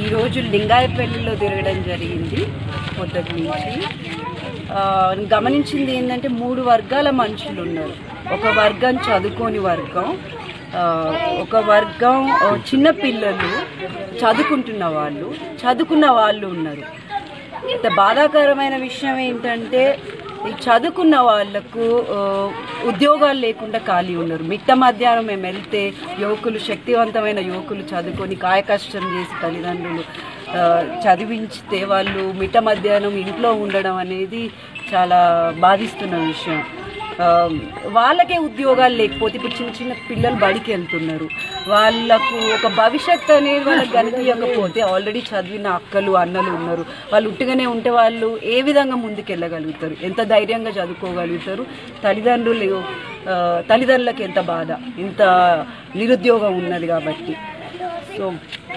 ఈరోజు లింగాయపల్లిలో తిరగడం జరిగింది పొద్దుటి నుంచి ఆ, గమనించింది ఏంటంటే మూడు వర్గాల మనుషులు ఉన్నారు ఒక వర్గం చదువుకోని వర్గం ఆ, ఒక వర్గం ఆ, చిన్న పిల్లలు చదువుకుంటున్న వాళ్ళు చదువుకున్న వాళ్ళు ఉన్నారు ఇంత బాధాకరమైన విషయం ఏంటంటే ఈ చదువుకున్న వాళ్లకు ఆ, ఉద్యోగాలు లేకుండా ఖాళీ ఉన్నారు మిట్ట మధ్యాహ్నం మేము వెళ్తే యువకులు శక్తివంతమైన యువకులు చదువుకొని కాయకష్టం చేసి తల్లిదండ్రులు ఆ, చదివించితే వాళ్ళు మిట్ట మధ్యాహ్నం ఇంట్లో ఉండడం అనేది చాలా బాధిస్తున్న విషయం ఆ, వాళ్ళకే ఉద్యోగాలు లేకపోతే ఇప్పుడు చిన్న చిన్న పిల్లలు బడికి వెళ్తున్నారు వాళ్ళకు ఒక భవిష్యత్ అనేది వాళ్ళకి కనిపించకపోతే ఆల్రెడీ చదివిన అక్కలు అన్నలు ఉన్నారు వాళ్ళు ఉట్టిగానే ఉంటే వాళ్ళు ఏ విధంగా ముందుకెళ్ళగలుగుతారు ఎంత ధైర్యంగా చదువుకోగలుగుతారు తల్లిదండ్రులు ఆ, తల్లిదండ్రులకు ఎంత బాధ ఇంత నిరుద్యోగం ఉన్నది కాబట్టి సో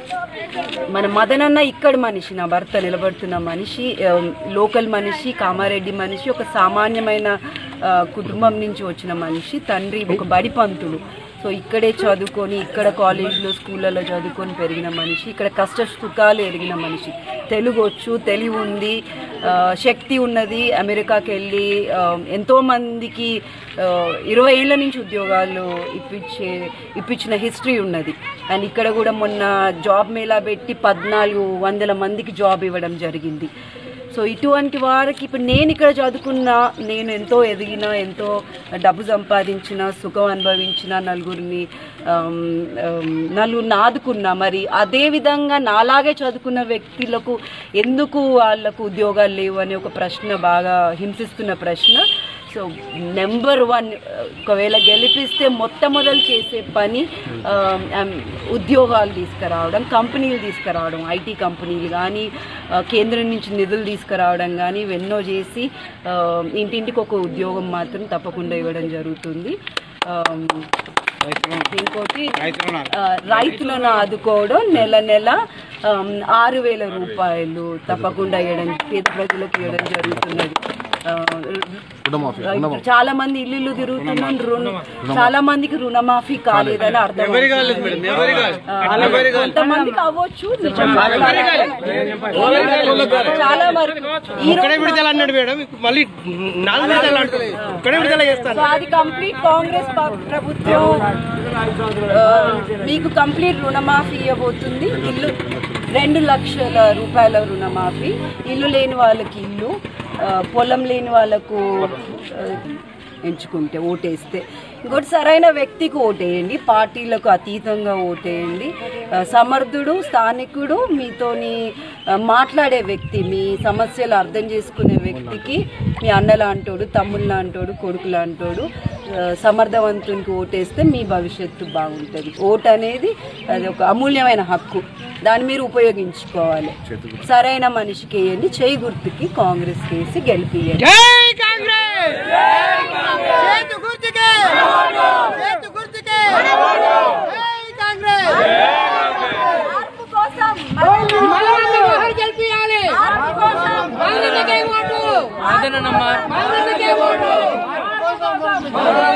మన మదనన్న ఇక్కడ మనిషి నా భర్త నిలబడుతున్న మనిషి ఆ, లోకల్ మనిషి కామారెడ్డి మనిషి ఒక సామాన్యమైన ఆ, కుటుంబం నుంచి వచ్చిన మనిషి తండ్రి ఒక బడి పంతులు సో ఇక్కడే చదువుకొని ఇక్కడ కాలేజీలో స్కూళ్ళలో చదువుకొని పెరిగిన మనిషి ఇక్కడ కష్ట సుఖాలు ఎరిగిన మనిషి తెలుగు వచ్చు తెలివి ఉంది ఆ, శక్తి ఉన్నది అమెరికాకి వెళ్ళి ఆ, ఎంతోమందికి ఆ, ఇరవై ఏళ్ళ నుంచి ఉద్యోగాలు ఇప్పించే ఇప్పించిన హిస్టరీ ఉన్నది అండ్ ఇక్కడ కూడా మొన్న జాబ్ మేళా పెట్టి పద్నాలుగు వందల మందికి జాబ్ ఇవ్వడం జరిగింది సో ఇటువంటి వారికి ఇప్పుడు నేను ఇక్కడ చదువుకున్న నేను ఎంతో ఎదిగిన ఎంతో డబ్బు సంపాదించిన సుఖం అనుభవించిన నలుగురిని ఆమ్, ఆమ్, నలుగురిని ఆదుకున్నా మరి అదే విధంగా నాలాగే చదువుకున్న వ్యక్తులకు ఎందుకు వాళ్ళకు ఉద్యోగాలు లేవు అనే ఒక ప్రశ్న బాగా హింసిస్తున్న ప్రశ్న సో నెంబర్ వన్ ఒకవేళ గెలిపిస్తే మొట్టమొదలు చేసే పని ఆ, ఆమ్, ఉద్యోగాలు తీసుకురావడం కంపెనీలు తీసుకురావడం ఐటీ కంపెనీలు కానీ ఆ, కేంద్రం నుంచి నిధులు తీసుకురావడం కానీ ఇవెన్నో చేసి ఆ, ఇంటింటికి ఒక ఉద్యోగం మాత్రం తప్పకుండా ఇవ్వడం జరుగుతుంది ఆమ్, ఇంకోటి ఆ, రైతులను ఆదుకోవడం నెల నెల ఆమ్, ఆరు వేల రూపాయలు తప్పకుండా ఇవ్వడం పేద ప్రజలకు ఇవ్వడం జరుగుతున్నది ఆ, రైతులు చాలా మంది ఇల్లు తిరుగుతున్నాం రుణ చాలా మందికి రుణమాఫీ కాలేదని అర్థం కొంతమందికి అవ్వచ్చు నిజం మాట్లాడాలి. చాలా వరకు ఈ ఇక్కడే విడుదల అన్నాడు మేడం మళ్ళీ నాలుగు విడుదల అంటారు ఇక్కడే విడుదల చేస్తాను సో అది కంప్లీట్ కాంగ్రెస్ ప- ప్రభుత్వం ఆ, మీకు కంప్లీట్ రుణమాఫీ ఇవ్వబోతుంది ఇల్లు రెండు లక్షల రూపాయల రుణమాఫీ ఇల్లు లేని వాళ్ళకి ఇల్లు ఆ, పొలం లేని వాళ్ళకు ఆ, ఎంచుకుంటే ఓటేస్తే ఇంకోటి సరైన వ్యక్తికి ఓటేయండి పార్టీలకు అతీతంగా ఓటేయండి ఆ, సమర్థుడు స్థానికుడు మీతోని ఆ, మాట్లాడే వ్యక్తి మీ సమస్యలు అర్థం చేసుకునే వ్యక్తికి మీ అన్న లాంటోడు తమ్ముడు లాంటోడు కొడుకు లాంటోడు ఆ, సమర్థవంతునికి ఓటేస్తే మీ భవిష్యత్తు బాగుంటుంది ఓటు అనేది అది ఒక అమూల్యమైన హక్కు దాన్ని మీరు ఉపయోగించుకోవాలి సరైన మనిషికి వేయండి చేయి గుర్తుకి కాంగ్రెస్ కేసి గెలిపియండి జై కాంగ్రెస్ చేతు గుర్తుకే చేతు గుర్తుకే జై కాంగ్రెస్ మార్పు కోసం మనల్ని మహర్ గెలిపియాలి మార్పు కోసం మనకే ఓటు మనకే ఓటు